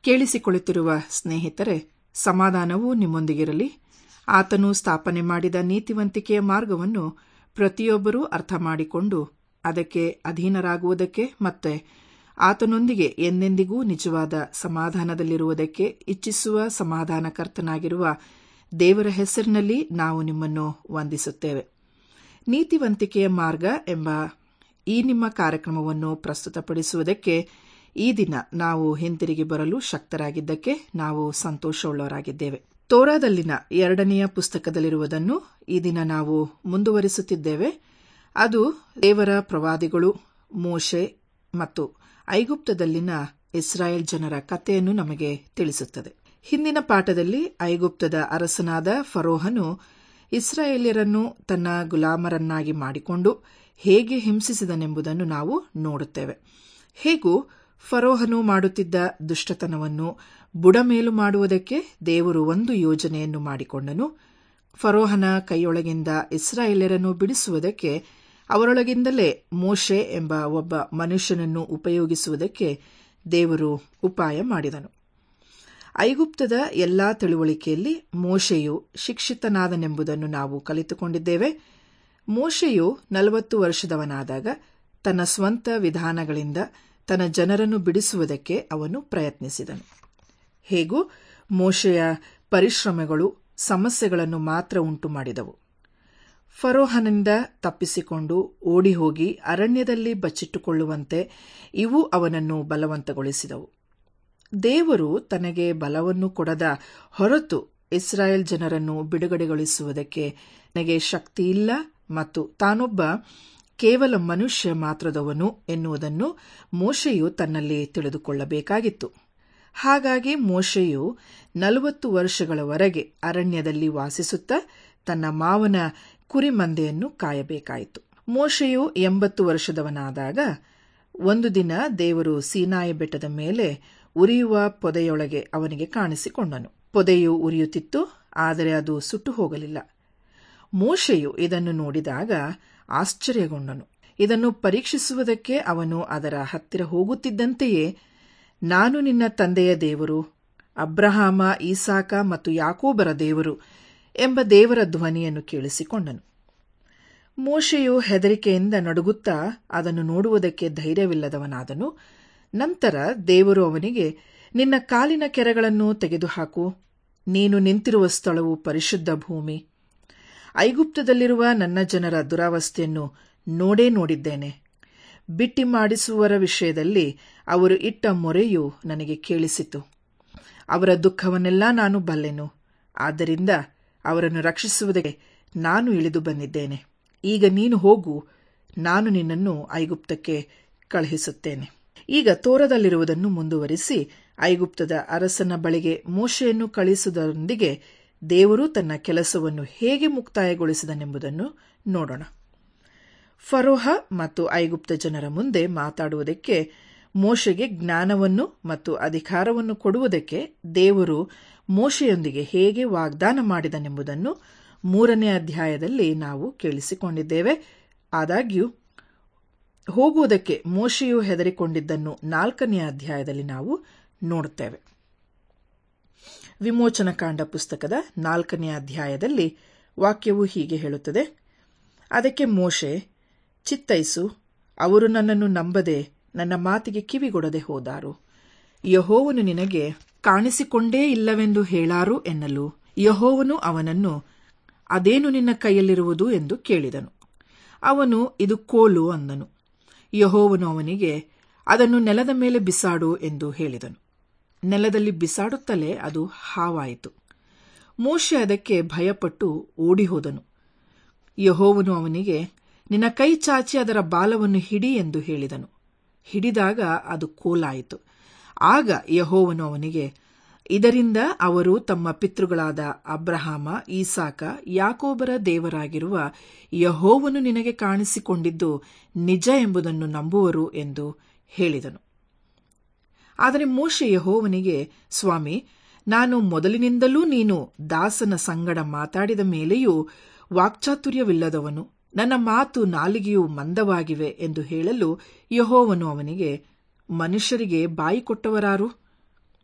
ಕೇಳಿಸಿಕೊಳ್ಳುತ್ತಿರುವ ಸ್ನೇಹಿತರೆ ಸಮಾಧಾನವೂ ನಿಮ್ಮೊಂದಿಗಿರಲಿ ಆತನು ಸ್ಥಾಪನೆ ಮಾಡಿದ ನೀತಿವಂತಿಕೆಯ ಮಾರ್ಗವನ್ನು ಪ್ರತಿಯೊಬ್ಬರೂ ಅರ್ಥ ಮಾಡಿಕೊಂಡು ಅದಕ್ಕೆ ಅಧೀನರಾಗುವುದಕ್ಕೆ ಮತ್ತೆ ಆತನೊಂದಿಗೆ ಎಂದೆಂದಿಗೂ ನಿಜವಾದ ಸಮಾಧಾನದಲ್ಲಿರುವುದಕ್ಕೆ ಇಚ್ಛಿಸುವ ಸಮಾಧಾನಕರ್ತನಾಗಿರುವ ದೇವರ ಹೆಸರಿನಲ್ಲಿ ನಾವು ನಿಮ್ಮನ್ನು ವಂದಿಸುತ್ತೇವೆ ನೀತಿವಂತಿಕೆಯ ಮಾರ್ಗ ಎಂಬ ಈ ನಿಮ್ಮ ಕಾರ್ಯಕ್ರಮವನ್ನು ಪ್ರಸ್ತುತಪಡಿಸುವುದಕ್ಕೆ ಈ ದಿನ ನಾವು ಹಿಂತಿರುಗಿ ಬರಲು ಶಕ್ತರಾಗಿದ್ದಕ್ಕೆ ನಾವು ಸಂತೋಷವುಳ್ಳವರಾಗಿದ್ದೇವೆ ತೋರಾದಲ್ಲಿನ ಎರಡನೆಯ ಪುಸ್ತಕದಲ್ಲಿರುವುದನ್ನು ಈ ದಿನ ನಾವು ಮುಂದುವರಿಸುತ್ತಿದ್ದೇವೆ ಅದು ದೇವರ ಪ್ರವಾದಿಗಳು ಮೋಶೆ ಮತ್ತು ಐಗುಪ್ತದಲ್ಲಿನ ಇಸ್ರಾಯೇಲ್ ಜನರ ಕಥೆಯನ್ನು ನಮಗೆ ತಿಳಿಸುತ್ತದೆ ಹಿಂದಿನ ಪಾಠದಲ್ಲಿ ಐಗುಪ್ತದ ಅರಸನಾದ ಫರೋಹನು ಇಸ್ರಾಯೇಲ್ಯರನ್ನು ತನ್ನ ಗುಲಾಮರನ್ನಾಗಿ ಮಾಡಿಕೊಂಡು ಹೇಗೆ ಹಿಂಸಿಸಿದನೆಂಬುದನ್ನು ನಾವು ನೋಡುತ್ತೇವೆ ಹೇಗೂ ಫರೋಹನು ಮಾಡುತ್ತಿದ್ದ ದುಷ್ಟತನವನ್ನು ಬುಡಮೇಲು ಮಾಡುವುದಕ್ಕೆ ದೇವರು ಒಂದು ಯೋಜನೆಯನ್ನು ಮಾಡಿಕೊಂಡನು ಫರೋಹನ ಕೈಯೊಳಗಿಂದ ಇಸ್ರಾಯೇಲ್ಯರನ್ನು ಬಿಡಿಸುವುದಕ್ಕೆ ಅವರೊಳಗಿಂದಲೇ ಮೋಶೆ ಎಂಬ ಒಬ್ಬ ಮನುಷ್ಯನನ್ನು ಉಪಯೋಗಿಸುವುದಕ್ಕೆ ದೇವರು ಉಪಾಯ ಮಾಡಿದನು ಐಗುಪ್ತದ ಎಲ್ಲಾ ತಿಳುವಳಿಕೆಯಲ್ಲಿ ಮೋಶೆಯು ಶಿಕ್ಷಿತನಾದನೆಂಬುದನ್ನು ನಾವು ಕಲಿತುಕೊಂಡಿದ್ದೇವೆ ಮೋಶೆಯು ನಲವತ್ತು ವರ್ಷದವನಾದಾಗ ತನ್ನ ಸ್ವಂತ ವಿಧಾನಗಳಿಂದ ತನ್ನ ಜನರನ್ನು ಬಿಡಿಸುವುದಕ್ಕೆ ಅವನು ಪ್ರಯತ್ನಿಸಿದನು ಹೇಗೂ ಮೋಶೆಯ ಪರಿಶ್ರಮಗಳು ಸಮಸ್ಯೆಗಳನ್ನು ಮಾತ್ರ ಉಂಟು ಮಾಡಿದವು ಫರೋಹನಿಂದ ತಪ್ಪಿಸಿಕೊಂಡು ಓಡಿಹೋಗಿ ಅರಣ್ಯದಲ್ಲಿ ಬಚ್ಚಿಟ್ಟುಕೊಳ್ಳುವಂತೆ ಇವು ಅವನನ್ನು ಬಲವಂತಗೊಳಿಸಿದವು ದೇವರು ತನಗೆ ಬಲವನ್ನು ಕೊಡದ ಹೊರತು ಇಸ್ರಾಯೇಲ್ ಜನರನ್ನು ಬಿಡುಗಡೆಗೊಳಿಸುವುದಕ್ಕೆ ನನಗೆ ಶಕ್ತಿ ಇಲ್ಲ ಮತ್ತು ತಾನೊಬ್ಬ ಕೇವಲ ಮನುಷ್ಯ ಮಾತ್ರದವನು ಎನ್ನುವುದನ್ನು ಮೋಶೆಯು ತನ್ನಲ್ಲಿ ತಿಳಿದುಕೊಳ್ಳಬೇಕಾಗಿತ್ತು ಹಾಗಾಗಿ ಮೋಶೆಯು ನಲವತ್ತು ವರ್ಷಗಳವರೆಗೆ ಅರಣ್ಯದಲ್ಲಿ ವಾಸಿಸುತ್ತಾ ತನ್ನ ಮಾವನ ಕುರಿಮಂದೆಯನ್ನು ಕಾಯಬೇಕಾಯಿತು ಮೋಶೆಯು ಎಂಬತ್ತು ವರ್ಷದವನಾದಾಗ ಒಂದು ದಿನ ದೇವರು ಸೀನಾಯಿ ಬೆಟ್ಟದ ಮೇಲೆ ಉರಿಯುವ ಪೊದೆಯೊಳಗೆ ಅವನಿಗೆ ಕಾಣಿಸಿಕೊಂಡನು ಪೊದೆಯು ಉರಿಯುತ್ತಿತ್ತು ಆದರೆ ಅದು ಸುಟ್ಟು ಹೋಗಲಿಲ್ಲ ಮೋಶೆಯು ಇದನ್ನು ನೋಡಿದಾಗ ಆಶ್ಚರ್ಯಗೊಂಡನು ಇದನ್ನು ಪರೀಕ್ಷಿಸುವುದಕ್ಕೆ ಅವನು ಅದರ ಹತ್ತಿರ ಹೋಗುತ್ತಿದ್ದಂತೆಯೇ ನಾನು ನಿನ್ನ ತಂದೆಯ ದೇವರು ಅಬ್ರಹಾಮ ಈಸಾಕ ಮತ್ತು ಯಾಕೋಬರ ದೇವರು ಎಂಬ ದೇವರ ಧ್ವನಿಯನ್ನು ಕೇಳಿಸಿಕೊಂಡನು ಮೋಶೆಯು ಹೆದರಿಕೆಯಿಂದ ನಡುಗುತ್ತಾ ಅದನ್ನು ನೋಡುವುದಕ್ಕೆ ಧೈರ್ಯವಿಲ್ಲದವನಾದನು ನಂತರ ದೇವರು ಅವನಿಗೆ ನಿನ್ನ ಕಾಲಿನ ಕೆರೆಗಳನ್ನು ತೆಗೆದುಹಾಕು ನೀನು ನಿಂತಿರುವ ಸ್ಥಳವು ಪರಿಶುದ್ಧ ಭೂಮಿ ಐಗುಪ್ತದಲ್ಲಿರುವ ನನ್ನ ಜನರ ದುರಾವಸ್ಥೆಯನ್ನು ನೋಡೇ ನೋಡಿದ್ದೇನೆ ಬಿಟ್ಟಿ ಮಾಡಿಸುವರ ವಿಷಯದಲ್ಲಿ ಅವರು ಇಟ್ಟ ಮೊರೆಯು ನನಗೆ ಕೇಳಿಸಿತು ಅವರ ದುಃಖವನ್ನೆಲ್ಲ ನಾನು ಬಲ್ಲೆನು ಆದ್ದರಿಂದ ಅವರನ್ನು ರಕ್ಷಿಸುವುದಕ್ಕೆ ನಾನು ಇಳಿದು ಬಂದಿದ್ದೇನೆ ಈಗ ನೀನು ಹೋಗು ನಾನು ನಿನ್ನನ್ನು ಐಗುಪ್ತಕ್ಕೆ ಕಳುಹಿಸುತ್ತೇನೆ ಈಗ ತೋರದಲ್ಲಿರುವುದನ್ನು ಮುಂದುವರಿಸಿ ಐಗುಪ್ತದ ಅರಸನ ಬಳಿಗೆ ಮೋಶೆಯನ್ನು ಕಳುಹಿಸುವುದರೊಂದಿಗೆ ದೇವರು ತನ್ನ ಕೆಲಸವನ್ನು ಹೇಗೆ ಮುಕ್ತಾಯಗೊಳಿಸಿದನೆಂಬುದನ್ನು ನೋಡೋಣ ಫರೋಹ ಮತ್ತು ಐಗುಪ್ತ ಜನರ ಮುಂದೆ ಮಾತಾಡುವುದಕ್ಕೆ ಮೋಶೆಗೆ ಜ್ಞಾನವನ್ನು ಮತ್ತು ಅಧಿಕಾರವನ್ನು ಕೊಡುವುದಕ್ಕೆ ದೇವರು ಮೋಶೆಯೊಂದಿಗೆ ಹೇಗೆ ವಾಗ್ದಾನ ಮಾಡಿದನೆಂಬುದನ್ನು ಮೂರನೇ ಅಧ್ಯಾಯದಲ್ಲಿ ನಾವು ಕೇಳಿಸಿಕೊಂಡಿದ್ದೇವೆ ಆದಾಗ್ಯೂ ಹೋಗುವುದಕ್ಕೆ ಮೋಶೆಯು ಹೆದರಿಕೊಂಡಿದ್ದನ್ನು ನಾಲ್ಕನೇ ಅಧ್ಯಾಯದಲ್ಲಿ ನಾವು ನೋಡುತ್ತೇವೆ ವಿಮೋಚನಕಾಂಡ ಪುಸ್ತಕದ ನಾಲ್ಕನೇ ಅಧ್ಯಾಯದಲ್ಲಿ ವಾಕ್ಯವು ಹೀಗೆ ಹೇಳುತ್ತದೆ ಅದಕ್ಕೆ ಮೋಶೆ ಚಿತ್ತೈಸು ಅವರು ನನ್ನನ್ನು ನಂಬದೆ ನನ್ನ ಮಾತಿಗೆ ಕಿವಿಗೊಡದೆ ಹೋದಾರು ಯಹೋವನು ನಿನಗೆ ಕಾಣಿಸಿಕೊಂಡೇ ಇಲ್ಲವೆಂದು ಹೇಳಾರು ಎನ್ನಲು ಯಹೋವನು ಅವನನ್ನು ಅದೇನು ನಿನ್ನ ಕೈಯಲ್ಲಿರುವುದು ಎಂದು ಕೇಳಿದನು ಅವನು ಇದು ಕೋಲು ಅಂದನು ಯಹೋವನು ಅವನಿಗೆ ಅದನ್ನು ನೆಲದ ಮೇಲೆ ಬಿಸಾಡು ಎಂದು ಹೇಳಿದನು ನೆಲದಲ್ಲಿ ಬಿಸಾಡುತ್ತಲೇ ಅದು ಹಾವಾಯಿತು ಮೋಶೆ ಅದಕ್ಕೆ ಭಯಪಟ್ಟು ಓಡಿಹೋದನು ಯಹೋವನು ಅವನಿಗೆ ನಿನ್ನ ಕೈ ಚಾಚಿ ಅದರ ಬಾಲವನ್ನು ಹಿಡಿ ಎಂದು ಹೇಳಿದನು ಹಿಡಿದಾಗ ಅದು ಕೋಲಾಯಿತು ಆಗ ಯಹೋವನು ಅವನಿಗೆ ಇದರಿಂದ ಅವರು ತಮ್ಮ ಪಿತೃಗಳಾದ ಅಬ್ರಹಾಮ ಈಸಾಕ ಯಾಕೋಬರ ದೇವರಾಗಿರುವ ಯಹೋವನು ನಿನಗೆ ಕಾಣಿಸಿಕೊಂಡಿದ್ದು ನಿಜ ಎಂಬುದನ್ನು ನಂಬುವರು ಎಂದು ಹೇಳಿದನು ಆದರೆ ಮೋಶೆ ಯಹೋವನಿಗೆ ಸ್ವಾಮಿ ನಾನು ಮೊದಲಿನಿಂದಲೂ ನೀನು ದಾಸನ ಸಂಗಡ ಮಾತಾಡಿದ ಮೇಲೆಯೂ ವಾಕ್ಚಾತುರ್ಯವಿಲ್ಲದವನು ನನ್ನ ಮಾತು ನಾಲಿಗೆಯು ಮಂದವಾಗಿವೆ ಎಂದು ಹೇಳಲು ಯಹೋವನು ಅವನಿಗೆ ಮನುಷ್ಯರಿಗೆ ಬಾಯಿ ಕೊಟ್ಟವರಾರು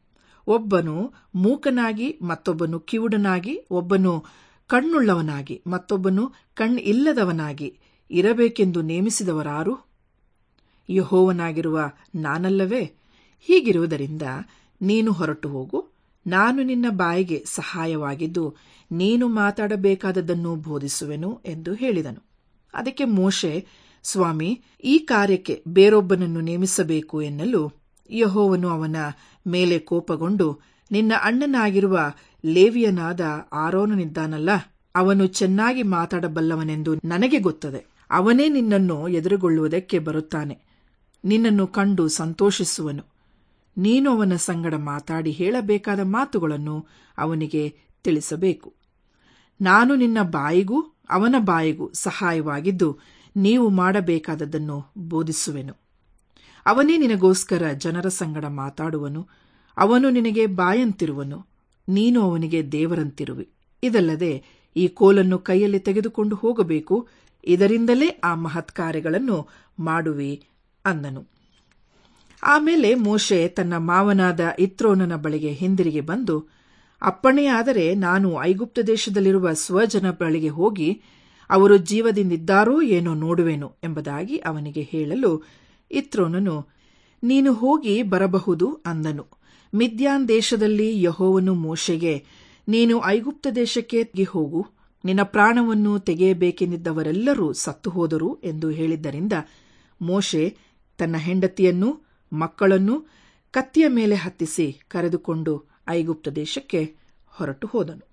ಒಬ್ಬನು ಮೂಕನಾಗಿ ಮತ್ತೊಬ್ಬನು ಕಿವುಡನಾಗಿ ಒಬ್ಬನು ಕಣ್ಣುಳ್ಳವನಾಗಿ ಮತ್ತೊಬ್ಬನು ಕಣ್ಣಿಲ್ಲದವನಾಗಿ ಇರಬೇಕೆಂದು ನೇಮಿಸಿದವರಾರು ಯಹೋವನಾಗಿರುವ ನಾನಲ್ಲವೇ ಹೀಗಿರುವುದರಿಂದ ನೀನು ಹೊರಟು ಹೋಗು ನಾನು ನಿನ್ನ ಬಾಯಿಗೆ ಸಹಾಯವಾಗಿದ್ದು ನೀನು ಮಾತಾಡಬೇಕಾದದ್ದನ್ನು ಬೋಧಿಸುವೆನು ಎಂದು ಹೇಳಿದನು ಅದಕ್ಕೆ ಮೋಶೆ ಸ್ವಾಮಿ ಈ ಕಾರ್ಯಕ್ಕೆ ಬೇರೊಬ್ಬನನ್ನು ನೇಮಿಸಬೇಕು ಎನ್ನಲು ಯಹೋವನು ಅವನ ಮೇಲೆ ಕೋಪಗೊಂಡು ನಿನ್ನ ಅಣ್ಣನಾಗಿರುವ ಲೇವಿಯನಾದ ಆರೋನನಿದ್ದಾನಲ್ಲ ಅವನು ಚೆನ್ನಾಗಿ ಮಾತಾಡಬಲ್ಲವನೆಂದು ನನಗೆ ಗೊತ್ತದೆ ಅವನೇ ನಿನ್ನನ್ನು ಎದುರುಗೊಳ್ಳುವುದಕ್ಕೆ ಬರುತ್ತಾನೆ ನಿನ್ನನ್ನು ಕಂಡು ಸಂತೋಷಿಸುವನು ನೀನು ಅವನ ಸಂಗಡ ಮಾತಾಡಿ ಹೇಳಬೇಕಾದ ಮಾತುಗಳನ್ನು ಅವನಿಗೆ ತಿಳಿಸಬೇಕು ನಾನು ನಿನ್ನ ಬಾಯಿಗೂ ಅವನ ಬಾಯಿಗೂ ಸಹಾಯವಾಗಿದ್ದು ನೀವು ಮಾಡಬೇಕಾದದ್ದನ್ನು ಬೋಧಿಸುವೆನು ಅವನೇ ನಿನಗೋಸ್ಕರ ಜನರ ಸಂಗಡ ಮಾತಾಡುವನು ಅವನು ನಿನಗೆ ಬಾಯಂತಿರುವನು ನೀನು ಅವನಿಗೆ ದೇವರಂತಿರುವಿ ಇದಲ್ಲದೆ ಈ ಕೋಲನ್ನು ಕೈಯಲ್ಲಿ ತೆಗೆದುಕೊಂಡು ಹೋಗಬೇಕು ಇದರಿಂದಲೇ ಆ ಮಹತ್ ಕಾರ್ಯಗಳನ್ನು ಮಾಡುವಿ ಅಂದನು ಆಮೇಲೆ ಮೋಶೆ ತನ್ನ ಮಾವನಾದ ಇತ್ರೋನನ ಬಳಿಗೆ ಹಿಂದಿರುಗಿ ಬಂದು ಅಪ್ಪಣೆಯಾದರೆ ನಾನು ಐಗುಪ್ತ ದೇಶದಲ್ಲಿರುವ ಸ್ವಜನ ಬಳಿಗೆ ಹೋಗಿ ಅವರು ಜೀವದಿಂದಿದ್ದಾರೋ ಏನೋ ನೋಡುವೆನು ಎಂಬುದಾಗಿ ಅವನಿಗೆ ಹೇಳಲು ಇತ್ರೋನನು ನೀನು ಹೋಗಿ ಬರಬಹುದು ಅಂದನು ಮಿದ್ಯಾನ್ ದೇಶದಲ್ಲಿ ಯಹೋವನು ಮೋಶೆಗೆ ನೀನು ಐಗುಪ್ತ ದೇಶಕ್ಕೆ ಹೋಗು ನಿನ್ನ ಪ್ರಾಣವನ್ನು ತೆಗೆಯಬೇಕೆಂದಿದ್ದವರೆಲ್ಲರೂ ಸತ್ತು ಹೋದರು ಎಂದು ಹೇಳಿದ್ದರಿಂದ ಮೋಶೆ ತನ್ನ ಹೆಂಡತಿಯನ್ನೂ ಮಕ್ಕಳನ್ನು ಕತ್ತಿಯ ಮೇಲೆ ಹತ್ತಿಸಿ ಕರೆದುಕೊಂಡು ಐಗುಪ್ತ ದೇಶಕ್ಕೆ ಹೊರಟು ಹೋದನು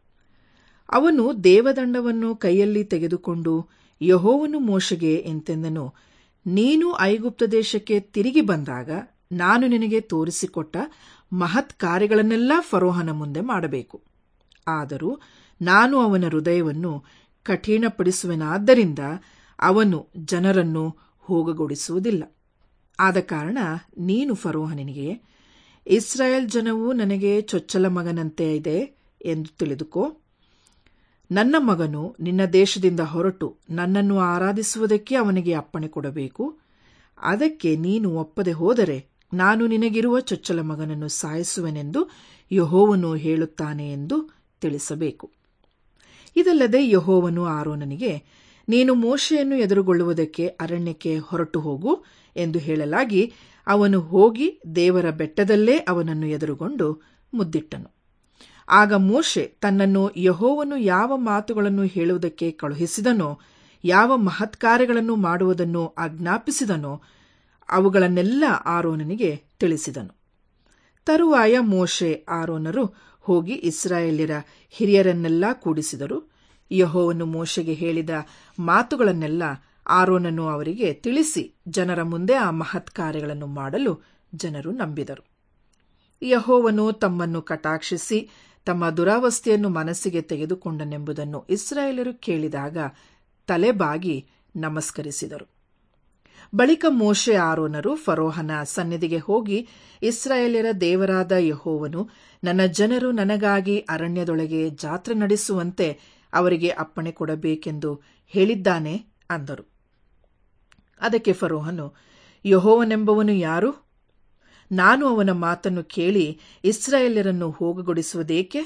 ಅವನು ದೇವದಂಡವನ್ನು ಕೈಯಲ್ಲಿ ತೆಗೆದುಕೊಂಡು ಯಹೋವನು ಮೋಶೆಗೆ ಎಂತೆಂದನು ನೀನು ಐಗುಪ್ತ ದೇಶಕ್ಕೆ ತಿರುಗಿ ಬಂದಾಗ ನಾನು ನಿನಗೆ ತೋರಿಸಿಕೊಟ್ಟ ಮಹತ್ ಕಾರ್ಯಗಳನ್ನೆಲ್ಲ ಫರೋಹನ ಮುಂದೆ ಮಾಡಬೇಕು ಆದರೂ ನಾನು ಅವನ ಹೃದಯವನ್ನು ಕಠಿಣಪಡಿಸುವೆನಾದ್ದರಿಂದ ಅವನು ಜನರನ್ನು ಹೋಗಗೊಡಿಸುವುದಿಲ್ಲ ಆದ ಕಾರಣ ನೀನು ಫರೋಹನಿಗೆ ಇಸ್ರಾಯೇಲ್ ಜನವು ನನಗೆ ಚೊಚ್ಚಲ ಮಗನಂತೆ ಇದೆ ಎಂದು ತಿಳಿದುಕೋ ನನ್ನ ಮಗನು ನಿನ್ನ ದೇಶದಿಂದ ಹೊರಟು ನನ್ನನ್ನು ಆರಾಧಿಸುವುದಕ್ಕೆ ಅವನಿಗೆ ಅಪ್ಪಣೆ ಕೊಡಬೇಕು ಅದಕ್ಕೆ ನೀನು ಒಪ್ಪದೆ ಹೋದರೆ ನಾನು ನಿನಗಿರುವ ಚೊಚ್ಚಲ ಮಗನನ್ನು ಸಾಯಿಸುವೆನೆಂದು ಯಹೋವನು ಹೇಳುತ್ತಾನೆ ಎಂದು ತಿಳಿಸಬೇಕು ಇದಲ್ಲದೆ ಯಹೋವನು ಆರೋನನಿಗೆ ನೀನು ಮೋಶೆಯನ್ನು ಎದುರುಗೊಳ್ಳುವುದಕ್ಕೆ ಅರಣ್ಯಕ್ಕೆ ಹೊರಟು ಹೋಗು ಎಂದು ಹೇಳಲಾಗಿ ಅವನು ಹೋಗಿ ದೇವರ ಬೆಟ್ಟದಲ್ಲೇ ಅವನನ್ನು ಎದುರುಗೊಂಡು ಮುದ್ದಿಟ್ಟನು ಆಗ ಮೋಶೆ ತನ್ನನ್ನು ಯಹೋವನು ಯಾವ ಮಾತುಗಳನ್ನು ಹೇಳುವುದಕ್ಕೆ ಕಳುಹಿಸಿದನೋ ಯಾವ ಮಹತ್ಕಾರ್ಯಗಳನ್ನು ಮಾಡುವುದನ್ನು ಆಜ್ಞಾಪಿಸಿದನೋ ಅವುಗಳನ್ನೆಲ್ಲ ಆರೋನನಿಗೆ ತಿಳಿಸಿದನು ತರುವಾಯ ಮೋಶೆ ಆರೋನರು ಹೋಗಿ ಇಸ್ರಾಯೇಲ್ಯರ ಹಿರಿಯರನ್ನೆಲ್ಲ ಕೂಡಿಸಿದರು ಯಹೋವನು ಮೋಶೆಗೆ ಹೇಳಿದ ಮಾತುಗಳನ್ನೆಲ್ಲ ಆರೋನನು ಅವರಿಗೆ ತಿಳಿಸಿ ಜನರ ಮುಂದೆ ಆ ಮಹತ್ ಕಾರ್ಯಗಳನ್ನು ಮಾಡಲು ಜನರು ನಂಬಿದರು ಯಹೋವನು ತಮ್ಮನ್ನು ಕಟಾಕ್ಷಿಸಿ ತಮ್ಮ ದುರಾವಸ್ಥೆಯನ್ನು ಮನಸ್ಸಿಗೆ ತೆಗೆದುಕೊಂಡನೆಂಬುದನ್ನು ಇಸ್ರಾಯೇಲರು ಕೇಳಿದಾಗ ತಲೆಬಾಗಿ ನಮಸ್ಕರಿಸಿದರು ಬಳಿಕ ಮೋಶೆ ಆರೋನರು ಫರೋಹನ ಸನ್ನಿಧಿಗೆ ಹೋಗಿ ಇಸ್ರಾಯೇಲ್ಯರ ದೇವರಾದ ಯಹೋವನು ನನ್ನ ಜನರು ನನಗಾಗಿ ಅರಣ್ಯದೊಳಗೆ ಜಾತ್ರೆ ನಡೆಸುವಂತೆ ಅವರಿಗೆ ಅಪ್ಪಣೆ ಕೊಡಬೇಕೆಂದು ಹೇಳಿದ್ದಾನೆ ಅಂದರು ಅದಕ್ಕೆ ಫರೋಹನು ಯಹೋವನೆಂಬವನು ಯಾರು ನಾನು ಅವನ ಮಾತನ್ನು ಕೇಳಿ ಇಸ್ರಾಯೇಲ್ಯರನ್ನು ಹೋಗಗೊಡಿಸುವುದೇಕೆ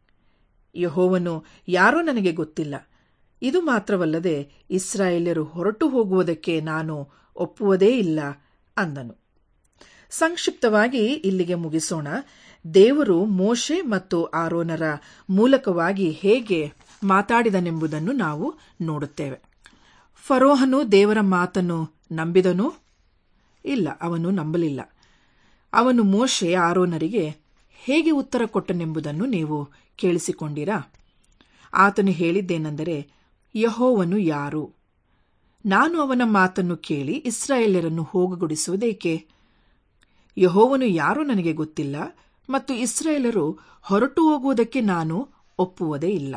ಯಹೋವನು ಯಾರೋ ನನಗೆ ಗೊತ್ತಿಲ್ಲ ಇದು ಮಾತ್ರವಲ್ಲದೆ ಇಸ್ರಾಯೇಲ್ಯರು ಹೊರಟು ಹೋಗುವುದಕ್ಕೆ ನಾನು ಒಪ್ಪುವುದೇ ಇಲ್ಲ ಅಂದನು ಸಂಕ್ಷಿಪ್ತವಾಗಿ ಇಲ್ಲಿಗೆ ಮುಗಿಸೋಣ ದೇವರು ಮೋಶೆ ಮತ್ತು ಆರೋನರ ಮೂಲಕವಾಗಿ ಹೇಗೆ ಮಾತಾಡಿದನೆಂಬುದನ್ನು ನಾವು ನೋಡುತ್ತೇವೆ ಫರೋಹನು ದೇವರ ಮಾತನ್ನು ನಂಬಿದನು ಇಲ್ಲ ಅವನು ನಂಬಲಿಲ್ಲ ಅವನು ಮೋಶೆ ಆರೋನರಿಗೆ ಹೇಗೆ ಉತ್ತರ ಕೊಟ್ಟನೆಂಬುದನ್ನು ನೀವು ಕೇಳಿಸಿಕೊಂಡಿರಾ ಆತನು ಹೇಳಿದ್ದೇನೆಂದರೆ ಯಹೋವನು ಯಾರು ನಾನು ಅವನ ಮಾತನ್ನು ಕೇಳಿ ಇಸ್ರಾಯೇಲ್ಯರನ್ನು ಹೋಗಗೊಡಿಸುವುದೇಕೆ ಯಹೋವನು ಯಾರೂ ನನಗೆ ಗೊತ್ತಿಲ್ಲ ಮತ್ತು ಇಸ್ರಾಯೇಲರು ಹೊರಟು ಹೋಗುವುದಕ್ಕೆ ನಾನು ಒಪ್ಪುವುದೇ ಇಲ್ಲ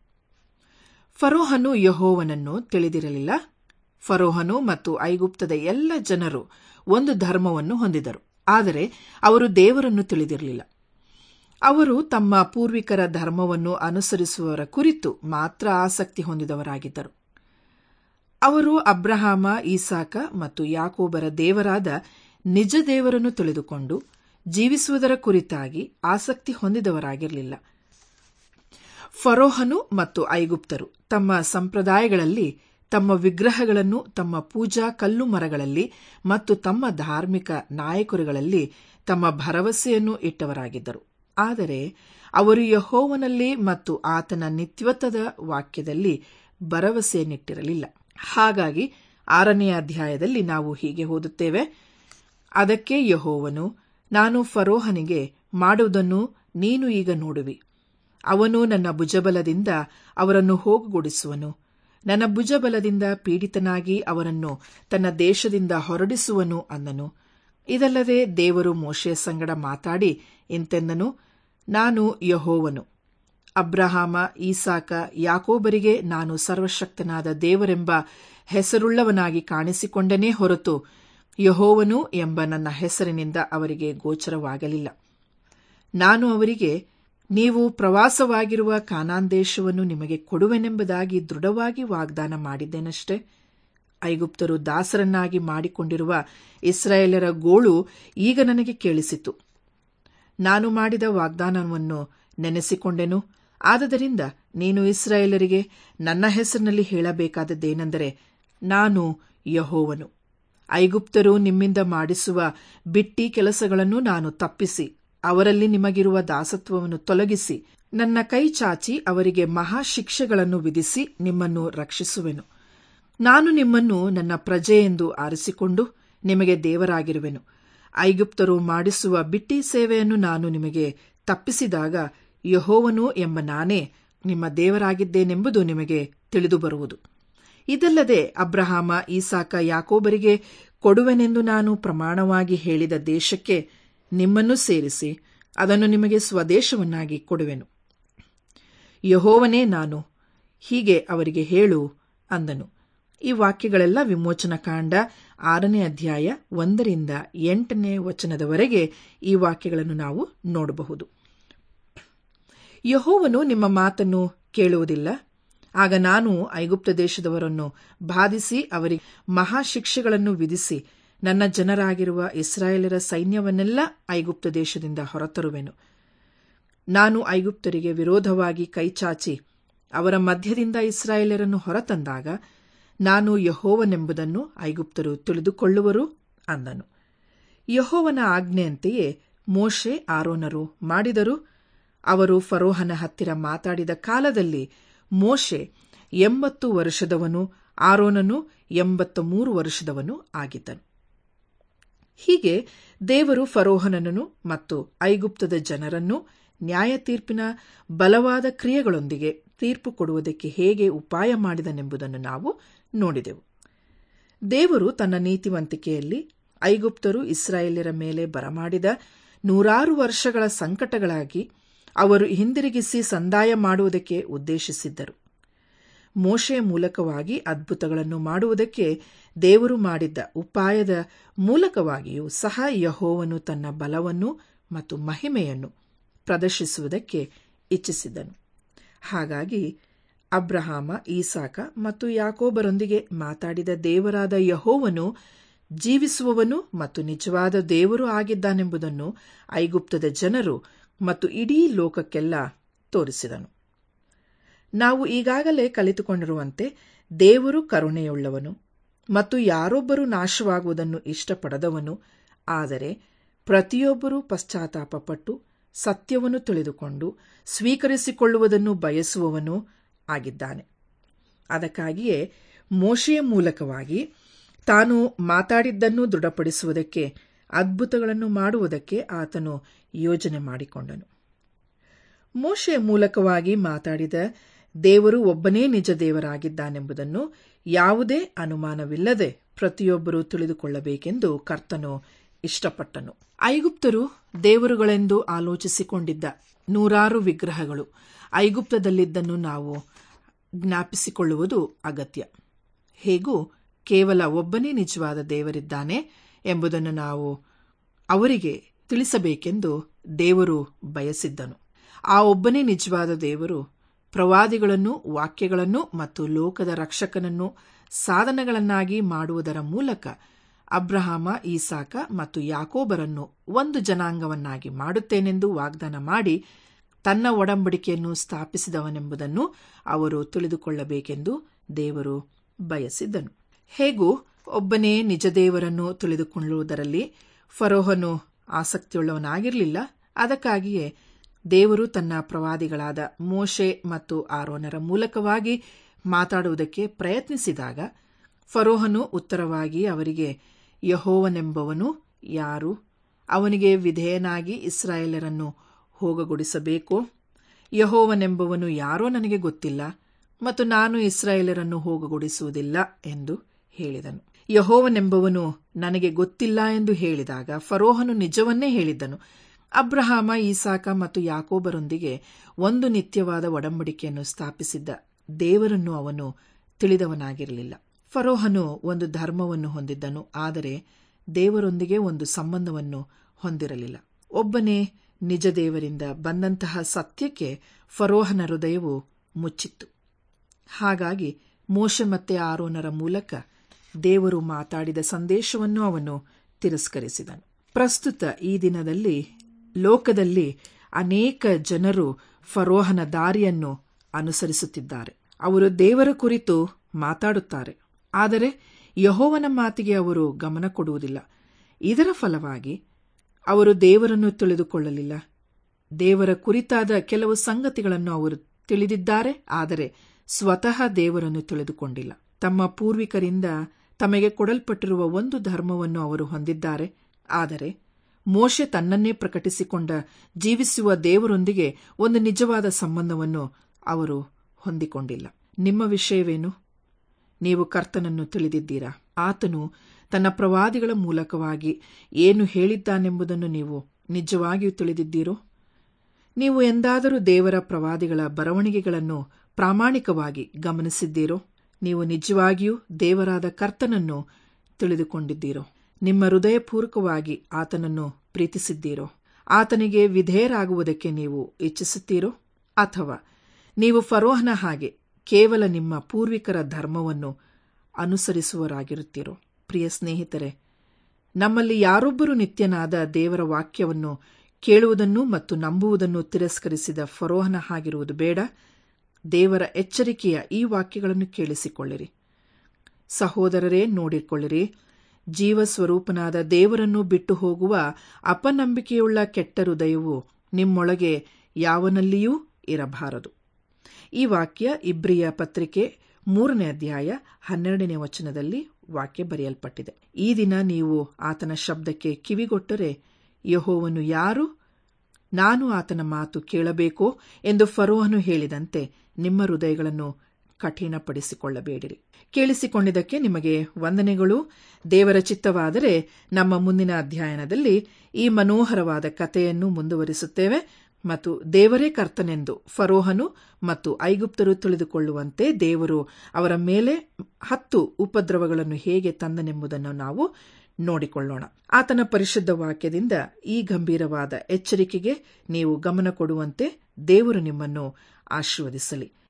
ಫರೋಹನು ಯಹೋವನನ್ನು ತಿಳಿದಿರಲಿಲ್ಲ ಫರೋಹನು ಮತ್ತು ಐಗುಪ್ತದ ಎಲ್ಲ ಜನರು ಒಂದು ಧರ್ಮವನ್ನು ಹೊಂದಿದರು ಆದರೆ ಅವರು ದೇವರನ್ನು ತಿಳಿದಿರಲಿಲ್ಲ ಅವರು ತಮ್ಮ ಪೂರ್ವಿಕರ ಧರ್ಮವನ್ನು ಅನುಸರಿಸುವವರ ಕುರಿತು ಮಾತ್ರ ಆಸಕ್ತಿ ಹೊಂದಿದವರಾಗಿದ್ದರು ಅವರು ಅಬ್ರಹಾಮ ಈಸಾಕ ಮತ್ತು ಯಾಕೋಬರ ದೇವರಾದ ನಿಜ ದೇವರನ್ನು ತಿಳಿದುಕೊಂಡು ಜೀವಿಸುವುದರ ಕುರಿತಾಗಿ ಆಸಕ್ತಿ ಹೊಂದಿದವರಾಗಿರಲಿಲ್ಲ ಫರೋಹನು ಮತ್ತು ಐಗುಪ್ತರು ತಮ್ಮ ಸಂಪ್ರದಾಯಗಳಲ್ಲಿ ತಮ್ಮ ವಿಗ್ರಹಗಳನ್ನು ತಮ್ಮ ಪೂಜಾ ಕಲ್ಲು ಮರಗಳಲ್ಲಿ ಮತ್ತು ತಮ್ಮ ಧಾರ್ಮಿಕ ನಾಯಕರುಗಳಲ್ಲಿ ತಮ್ಮ ಭರವಸೆಯನ್ನು ಇಟ್ಟವರಾಗಿದ್ದರು ಆದರೆ ಅವರು ಯಹೋವನಲ್ಲಿ ಮತ್ತು ಆತನ ನಿತ್ಯವತ್ವದ ವಾಕ್ಯದಲ್ಲಿ ಭರವಸೆಯನ್ನಿಟ್ಟಿರಲಿಲ್ಲ ಹಾಗಾಗಿ ಆರನೆಯ ಅಧ್ಯಾಯದಲ್ಲಿ ನಾವು ಹೀಗೆ ಓದುತ್ತೇವೆ ಅದಕ್ಕೆ ಯಹೋವನು ನಾನು ಫರೋಹನಿಗೆ ಮಾಡುವುದನ್ನು ನೀನು ಈಗ ನೋಡುವಿ ಅವನು ನನ್ನ ಭುಜಬಲದಿಂದ ಅವರನ್ನು ಹೋಗುಗೊಡಿಸುವನು ನನ್ನ ಭುಜಬಲದಿಂದ ಪೀಡಿತನಾಗಿ ಅವರನ್ನು ತನ್ನ ದೇಶದಿಂದ ಹೊರಡಿಸುವನು ಅಂದನು ಇದಲ್ಲದೆ ದೇವರು ಮೋಶೆಯ ಸಂಗಡ ಮಾತಾಡಿ ಇಂತೆಂದನು ನಾನು ಯಹೋವನು ಅಬ್ರಹಾಮ ಈಸಾಕ ಯಾಕೋಬರಿಗೆ ನಾನು ಸರ್ವಶಕ್ತನಾದ ದೇವರೆಂಬ ಹೆಸರುಳ್ಳವನಾಗಿ ಕಾಣಿಸಿಕೊಂಡನೇ ಹೊರತು ಯಹೋವನು ಎಂಬ ನನ್ನ ಹೆಸರಿನಿಂದ ಅವರಿಗೆ ಗೋಚರವಾಗಲಿಲ್ಲ ನಾನು ಅವರಿಗೆ ನೀವು ಪ್ರವಾಸವಾಗಿರುವ ಕಾನಾನ್ ದೇಶವನ್ನು ನಿಮಗೆ ಕೊಡುವೆನೆಂಬುದಾಗಿ ದೃಢವಾಗಿ ವಾಗ್ದಾನ ಮಾಡಿದ್ದೇನಷ್ಟೇ ಐಗುಪ್ತರು ದಾಸರನ್ನಾಗಿ ಮಾಡಿಕೊಂಡಿರುವ ಇಸ್ರಾಯೇಲರ ಗೋಳು ಈಗ ನನಗೆ ಕೇಳಿಸಿತು ನಾನು ಮಾಡಿದ ವಾಗ್ದಾನವನ್ನು ನೆನೆಸಿಕೊಂಡೆನು ಆದದರಿಂದ ನೀನು ಇಸ್ರಾಯೇಲರಿಗೆ ನನ್ನ ಹೆಸರಿನಲ್ಲಿ ಹೇಳಬೇಕಾದದ್ದೇನೆಂದರೆ ನಾನು ಯಹೋವನು ಐಗುಪ್ತರು ನಿಮ್ಮಿಂದ ಮಾಡಿಸುವ ಬಿಟ್ಟಿ ಕೆಲಸಗಳನ್ನು ನಾನು ತಪ್ಪಿಸಿ ಅವರಲ್ಲಿ ನಿಮಗಿರುವ ದಾಸತ್ವವನ್ನು ತೊಲಗಿಸಿ ನನ್ನ ಕೈ ಚಾಚಿ ಅವರಿಗೆ ಮಹಾಶಿಕ್ಷೆಗಳನ್ನು ವಿಧಿಸಿ ನಿಮ್ಮನ್ನು ರಕ್ಷಿಸುವೆನು ನಾನು ನಿಮ್ಮನ್ನು ನನ್ನ ಪ್ರಜೆಯೆಂದು ಆರಿಸಿಕೊಂಡು ನಿಮಗೆ ದೇವರಾಗಿರುವೆನು ಐಗುಪ್ತರು ಮಾಡಿಸುವ ಬಿಟ್ಟಿ ಸೇವೆಯನ್ನು ನಾನು ನಿಮಗೆ ತಪ್ಪಿಸಿದಾಗ ಯಹೋವನು ಎಂಬ ನಾನೇ ನಿಮ್ಮ ದೇವರಾಗಿದ್ದೇನೆಂಬುದು ನಿಮಗೆ ತಿಳಿದು ಬರುವುದು ಇದಲ್ಲದೆ ಅಬ್ರಹಾಮ ಈಸಾಕ ಯಾಕೋಬರಿಗೆ ಕೊಡುವೆನೆಂದು ನಾನು ಪ್ರಮಾಣವಾಗಿ ಹೇಳಿದ ದೇಶಕ್ಕೆ ನಿಮ್ಮನ್ನು ಸೇರಿಸಿ ಅದನ್ನು ನಿಮಗೆ ಸ್ವದೇಶವನ್ನಾಗಿ ಕೊಡುವೆನು ಯಹೋವನೇ ನಾನು ಹೀಗೆ ಅವರಿಗೆ ಹೇಳು ಅಂದನು ಈ ವಾಕ್ಯಗಳೆಲ್ಲ ವಿಮೋಚನ ಕಾಂಡ ಆರನೇ ಅಧ್ಯಾಯ ಒಂದರಿಂದ ಎಂಟನೇ ವಚನದವರೆಗೆ ಈ ವಾಕ್ಯಗಳನ್ನು ನಾವು ನೋಡಬಹುದು ಯಹೋವನು ನಿಮ್ಮ ಮಾತನ್ನು ಕೇಳುವುದಿಲ್ಲ ಆಗ ನಾನು ಐಗುಪ್ತ ದೇಶದವರನ್ನು ಬಾಧಿಸಿ ಅವರಿಗೆ ಮಹಾಶಿಕ್ಷೆಗಳನ್ನು ವಿಧಿಸಿ ನನ್ನ ಜನರಾಗಿರುವ ಇಸ್ರಾಯೇಲರ ಸೈನ್ಯವನ್ನೆಲ್ಲ ಐಗುಪ್ತ ದೇಶದಿಂದ ಹೊರತರುವೆನು ನಾನು ಐಗುಪ್ತರಿಗೆ ವಿರೋಧವಾಗಿ ಕೈಚಾಚಿ ಅವರ ಮಧ್ಯದಿಂದ ಇಸ್ರಾಯೇಲರನ್ನು ಹೊರತಂದಾಗ ನಾನು ಯಹೋವನೆಂಬುದನ್ನು ಐಗುಪ್ತರು ತಿಳಿದುಕೊಳ್ಳುವರು ಅಂದನು ಯಹೋವನ ಆಜ್ಞೆಯಂತೆಯೇ ಮೋಶೆ ಆರೋನರು ಮಾಡಿದರು ಅವರು ಫರೋಹನ ಹತ್ತಿರ ಮಾತಾಡಿದ ಕಾಲದಲ್ಲಿ ಮೋಶೆ ಎಂಬತ್ತು ವರ್ಷದವನು ಆರೋನನು ಎಂಬತ್ತ ಮೂರು ವರ್ಷದವನು ಆಗಿದ್ದನು ಹೀಗೆ ದೇವರು ಫರೋಹನನ್ನು ಮತ್ತು ಐಗುಪ್ತದ ಜನರನ್ನು ನ್ಯಾಯ ತೀರ್ಪಿನ ಬಲವಾದ ಕ್ರಿಯೆಗಳೊಂದಿಗೆ ತೀರ್ಪು ಕೊಡುವುದಕ್ಕೆ ಹೇಗೆ ಉಪಾಯ ಮಾಡಿದನೆಂಬುದನ್ನು ನಾವು ನೋಡಿದೆವು ದೇವರು ತನ್ನ ನೀತಿವಂತಿಕೆಯಲ್ಲಿ ಐಗುಪ್ತರು ಇಸ್ರಾಯೇಲ್ಯರ ಮೇಲೆ ಬರಮಾಡಿದ ನೂರಾರು ವರ್ಷಗಳ ಸಂಕಟಗಳಾಗಿ ಅವರು ಹಿಂದಿರುಗಿಸಿ ಸಂದಾಯ ಮಾಡುವುದಕ್ಕೆ ಉದ್ದೇಶಿಸಿದ್ದರು ಮೋಶೆಯ ಮೂಲಕವಾಗಿ ಅದ್ಭುತಗಳನ್ನು ಮಾಡುವುದಕ್ಕೆ ದೇವರು ಮಾಡಿದ್ದ ಉಪಾಯದ ಮೂಲಕವಾಗಿಯೂ ಸಹ ಯಹೋವನು ತನ್ನ ಬಲವನ್ನು ಮತ್ತು ಮಹಿಮೆಯನ್ನು ಪ್ರದರ್ಶಿಸುವುದಕ್ಕೆ ಇಚ್ಛಿಸಿದ್ದನು ಹಾಗಾಗಿ ಅಬ್ರಹಾಮ ಈಸಾಕ ಮತ್ತು ಯಾಕೋಬರೊಂದಿಗೆ ಮಾತಾಡಿದ ದೇವರಾದ ಯಹೋವನು ಜೀವಿಸುವವನು ಮತ್ತು ನಿಜವಾದ ದೇವರು ಆಗಿದ್ದಾನೆಂಬುದನ್ನು ಐಗುಪ್ತದ ಜನರು ಮತ್ತು ಇಡೀ ಲೋಕಕ್ಕೆಲ್ಲ ತೋರಿಸಿದನು ನಾವು ಈಗಾಗಲೇ ಕಲಿತುಕೊಂಡಿರುವಂತೆ ದೇವರು ಕರುಣೆಯುಳ್ಳವನು ಮತ್ತು ಯಾರೊಬ್ಬರೂ ನಾಶವಾಗುವುದನ್ನು ಇಷ್ಟಪಡದವನು ಆದರೆ ಪ್ರತಿಯೊಬ್ಬರೂ ಪಶ್ಚಾತ್ತಾಪಪಟ್ಟು ಸತ್ಯವನ್ನು ತಿಳಿದುಕೊಂಡು ಸ್ವೀಕರಿಸಿಕೊಳ್ಳುವುದನ್ನು ಬಯಸುವವನೂ ಆಗಿದ್ದಾನೆ ಅದಕ್ಕಾಗಿಯೇ ಮೋಶೆಯ ಮೂಲಕವಾಗಿ ತಾನು ಮಾತಾಡಿದ್ದನ್ನು ದೃಢಪಡಿಸುವುದಕ್ಕೆ ಅದ್ಭುತಗಳನ್ನು ಮಾಡುವುದಕ್ಕೆ ಆತನು ಯೋಜನೆ ಮಾಡಿಕೊಂಡನು ಮೋಶೆಯ ಮೂಲಕವಾಗಿ ಮಾತಾಡಿದ ದೇವರು ಒಬ್ಬನೇ ನಿಜ ದೇವರಾಗಿದ್ದಾನೆಂಬುದನ್ನು ಯಾವುದೇ ಅನುಮಾನವಿಲ್ಲದೆ ಪ್ರತಿಯೊಬ್ಬರೂ ತಿಳಿದುಕೊಳ್ಳಬೇಕೆಂದು ಕರ್ತನು ಇಷ್ಟಪಟ್ಟನು ಐಗುಪ್ತರು ದೇವರುಗಳೆಂದು ಆಲೋಚಿಸಿಕೊಂಡಿದ್ದ ನೂರಾರು ವಿಗ್ರಹಗಳು ಐಗುಪ್ತದಲ್ಲಿದ್ದನ್ನು ನಾವು ಜ್ಞಾಪಿಸಿಕೊಳ್ಳುವುದು ಅಗತ್ಯ ಹೇಗೂ ಕೇವಲ ಒಬ್ಬನೇ ನಿಜವಾದ ದೇವರಿದ್ದಾನೆ ಎಂಬುದನ್ನು ನಾವು ಅವರಿಗೆ ತಿಳಿಸಬೇಕೆಂದು ದೇವರು ಬಯಸಿದ್ದನು ಆ ಒಬ್ಬನೇ ನಿಜವಾದ ದೇವರು ಪ್ರವಾದಿಗಳನ್ನು ವಾಕ್ಯಗಳನ್ನು ಮತ್ತು ಲೋಕದ ರಕ್ಷಕನನ್ನು ಸಾಧನಗಳನ್ನಾಗಿ ಮಾಡುವುದರ ಮೂಲಕ ಅಬ್ರಹಾಮ ಈಸಾಕ ಮತ್ತು ಯಾಕೋಬರನ್ನು ಒಂದು ಜನಾಂಗವನ್ನಾಗಿ ಮಾಡುತ್ತೇನೆಂದು ವಾಗ್ದಾನ ಮಾಡಿ ತನ್ನ ಒಡಂಬಡಿಕೆಯನ್ನು ಸ್ಥಾಪಿಸಿದವನೆಂಬುದನ್ನು ಅವರು ತಿಳಿದುಕೊಳ್ಳಬೇಕೆಂದು ದೇವರು ಬಯಸಿದ್ದನು ಹೇಗೂ ಒಬ್ಬನೇ ನಿಜ ದೇವರನ್ನು ತಿಳಿದುಕೊಳ್ಳುವುದರಲ್ಲಿ ಫರೋಹನು ಆಸಕ್ತಿಯುಳ್ಳವನಾಗಿರಲಿಲ್ಲ ಅದಕ್ಕಾಗಿಯೇ ದೇವರು ತನ್ನ ಪ್ರವಾದಿಗಳಾದ ಮೋಶೆ ಮತ್ತು ಆರೋನರ ಮೂಲಕವಾಗಿ ಮಾತಾಡುವುದಕ್ಕೆ ಪ್ರಯತ್ನಿಸಿದಾಗ ಫರೋಹನು ಉತ್ತರವಾಗಿ ಅವರಿಗೆ ಯಹೋವನೆಂಬವನು ಯಾರು ಅವನಿಗೆ ವಿಧೇಯನಾಗಿ ಇಸ್ರಾಯೇಲರನ್ನು ಹೋಗಗೊಡಿಸಬೇಕೋ ಯಹೋವನೆಂಬವನು ಯಾರೋ ನನಗೆ ಗೊತ್ತಿಲ್ಲ ಮತ್ತು ನಾನು ಇಸ್ರಾಯೇಲರನ್ನು ಹೋಗಗೊಡಿಸುವುದಿಲ್ಲ ಎಂದು ಹೇಳಿದನು ಯಹೋವನೆಂಬವನು ನನಗೆ ಗೊತ್ತಿಲ್ಲ ಎಂದು ಹೇಳಿದಾಗ ಫರೋಹನು ನಿಜವನ್ನೇ ಹೇಳಿದ್ದನು ಅಬ್ರಹಾಮ ಈಸಾಕ ಮತ್ತು ಯಾಕೋಬರೊಂದಿಗೆ ಒಂದು ನಿತ್ಯವಾದ ಒಡಂಬಡಿಕೆಯನ್ನು ಸ್ಥಾಪಿಸಿದ್ದ ದೇವರನ್ನು ಅವನು ತಿಳಿದವನಾಗಿರಲಿಲ್ಲ ಫರೋಹನು ಒಂದು ಧರ್ಮವನ್ನು ಹೊಂದಿದ್ದನು ಆದರೆ ದೇವರೊಂದಿಗೆ ಒಂದು ಸಂಬಂಧವನ್ನು ಹೊಂದಿರಲಿಲ್ಲ ಒಬ್ಬನೇ ನಿಜ ದೇವರಿಂದ ಬಂದಂತಹ ಸತ್ಯಕ್ಕೆ ಫರೋಹನ ಹೃದಯವು ಮುಚ್ಚಿತ್ತು ಹಾಗಾಗಿ ಮೋಶೆ ಮತ್ತೆ ಆರೋನರ ಮೂಲಕ ದೇವರು ಮಾತಾಡಿದ ಸಂದೇಶವನ್ನು ಅವನು ತಿರಸ್ಕರಿಸಿದನು ಪ್ರಸ್ತುತ ಈ ದಿನದಲ್ಲಿ ಲೋಕದಲ್ಲಿ ಅನೇಕ ಜನರು ಫರೋಹನ ದಾರಿಯನ್ನು ಅನುಸರಿಸುತ್ತಿದ್ದಾರೆ ಅವರು ದೇವರ ಕುರಿತು ಮಾತಾಡುತ್ತಾರೆ ಆದರೆ ಯಹೋವನ ಮಾತಿಗೆ ಅವರು ಗಮನ ಕೊಡುವುದಿಲ್ಲ ಇದರ ಫಲವಾಗಿ ಅವರು ದೇವರನ್ನು ತಿಳಿದುಕೊಳ್ಳಲಿಲ್ಲ ದೇವರ ಕುರಿತಾದ ಕೆಲವು ಸಂಗತಿಗಳನ್ನು ಅವರು ತಿಳಿದಿದ್ದಾರೆ ಆದರೆ ಸ್ವತಃ ದೇವರನ್ನು ತಿಳಿದುಕೊಂಡಿಲ್ಲ ತಮ್ಮ ಪೂರ್ವಿಕರಿಂದ ತಮಗೆ ಕೊಡಲ್ಪಟ್ಟಿರುವ ಒಂದು ಧರ್ಮವನ್ನು ಅವರು ಹೊಂದಿದ್ದಾರೆ ಆದರೆ ಮೋಶೆ ತನ್ನನ್ನೇ ಪ್ರಕಟಿಸಿಕೊಂಡ ಜೀವಿಸುವ ದೇವರೊಂದಿಗೆ ಒಂದು ನಿಜವಾದ ಸಂಬಂಧವನ್ನು ಅವರು ಹೊಂದಿಕೊಂಡಿಲ್ಲ ನಿಮ್ಮ ವಿಷಯವೇನು ನೀವು ಕರ್ತನನ್ನು ತಿಳಿದಿದ್ದೀರಾ ಆತನು ತನ್ನ ಪ್ರವಾದಿಗಳ ಮೂಲಕವಾಗಿ ಏನು ಹೇಳಿದ್ದಾನೆಂಬುದನ್ನು ನೀವು ನಿಜವಾಗಿಯೂ ತಿಳಿದಿದ್ದೀರೋ ನೀವು ಎಂದಾದರೂ ದೇವರ ಪ್ರವಾದಿಗಳ ಬರವಣಿಗೆಗಳನ್ನು ಪ್ರಾಮಾಣಿಕವಾಗಿ ಗಮನಿಸಿದ್ದೀರೋ ನೀವು ನಿಜವಾಗಿಯೂ ದೇವರಾದ ಕರ್ತನನ್ನು ತಿಳಿದುಕೊಂಡಿದ್ದೀರೋ ನಿಮ್ಮ ಹೃದಯಪೂರ್ವಕವಾಗಿ ಆತನನ್ನು ಪ್ರೀತಿಸಿದ್ದೀರೋ ಆತನಿಗೆ ವಿಧೇಯರಾಗುವುದಕ್ಕೆ ನೀವು ಇಚ್ಛಿಸುತ್ತೀರೋ ಅಥವಾ ನೀವು ಫರೋಹನ ಹಾಗೆ ಕೇವಲ ನಿಮ್ಮ ಪೂರ್ವಿಕರ ಧರ್ಮವನ್ನು ಅನುಸರಿಸುವರಾಗಿರುತ್ತೀರೋ ಪ್ರಿಯ ಸ್ನೇಹಿತರೆ ನಮ್ಮಲ್ಲಿ ಯಾರೊಬ್ಬರು ನಿತ್ಯನಾದ ದೇವರ ವಾಕ್ಯವನ್ನು ಕೇಳುವುದನ್ನು ಮತ್ತು ನಂಬುವುದನ್ನು ತಿರಸ್ಕರಿಸಿದ ಫರೋಹನ ಹಾಗಿರುವುದು ಬೇಡ ದೇವರ ಎಚ್ಚರಿಕೆಯ ಈ ವಾಕ್ಯಗಳನ್ನು ಕೇಳಿಸಿಕೊಳ್ಳಿರಿ ಸಹೋದರರೇ ನೋಡಿಕೊಳ್ಳಿರಿ ಜೀವಸ್ವರೂಪನಾದ ದೇವರನ್ನು ಬಿಟ್ಟು ಹೋಗುವ ಅಪನಂಬಿಕೆಯುಳ್ಳ ಕೆಟ್ಟ ಹೃದಯವು ನಿಮ್ಮೊಳಗೆ ಯಾವನಲ್ಲಿಯೂ ಇರಬಾರದು ಈ ವಾಕ್ಯ ಇಬ್ರಿಯ ಪತ್ರಿಕೆ ಮೂರನೇ ಅಧ್ಯಾಯ ಹನ್ನೆರಡನೇ ವಚನದಲ್ಲಿ ವಾಕ್ಯ ಬರೆಯಲ್ಪಟ್ಟಿದೆ ಈ ದಿನ ನೀವು ಆತನ ಶಬ್ದಕ್ಕೆ ಕಿವಿಗೊಟ್ಟರೆ ಯಹೋವನು ಯಾರು ನಾನು ಆತನ ಮಾತು ಕೇಳಬೇಕೋ ಎಂದು ಫರೋಹನು ಹೇಳಿದಂತೆ ನಿಮ್ಮ ಹೃದಯಗಳನ್ನು ಕಠಿಣಪಡಿಸಿಕೊಳ್ಳಬೇಡಿರಿ ಕೇಳಿಸಿಕೊಂಡಿದ್ದಕ್ಕೆ ನಿಮಗೆ ವಂದನೆಗಳು ದೇವರ ಚಿತ್ತವಾದರೆ ನಮ್ಮ ಮುಂದಿನ ಅಧ್ಯಯನದಲ್ಲಿ ಈ ಮನೋಹರವಾದ ಕಥೆಯನ್ನು ಮುಂದುವರಿಸುತ್ತೇವೆ ಮತ್ತು ದೇವರೇ ಕರ್ತನೆಂದು ಫರೋಹನು ಮತ್ತು ಐಗುಪ್ತರು ತಿಳಿದುಕೊಳ್ಳುವಂತೆ ದೇವರು ಅವರ ಮೇಲೆ ಹತ್ತು ಉಪದ್ರವಗಳನ್ನು ಹೇಗೆ ತಂದನೆಂಬುದನ್ನು ನಾವು ನೋಡಿಕೊಳ್ಳೋಣ ಆತನ ಪರಿಶುದ್ಧ ವಾಕ್ಯದಿಂದ ಈ ಗಂಭೀರವಾದ ಎಚ್ಚರಿಕೆಗೆ ನೀವು ಗಮನ ಕೊಡುವಂತೆ ದೇವರು ನಿಮ್ಮನ್ನು ಆಶೀರ್ವದಿಸಲಿ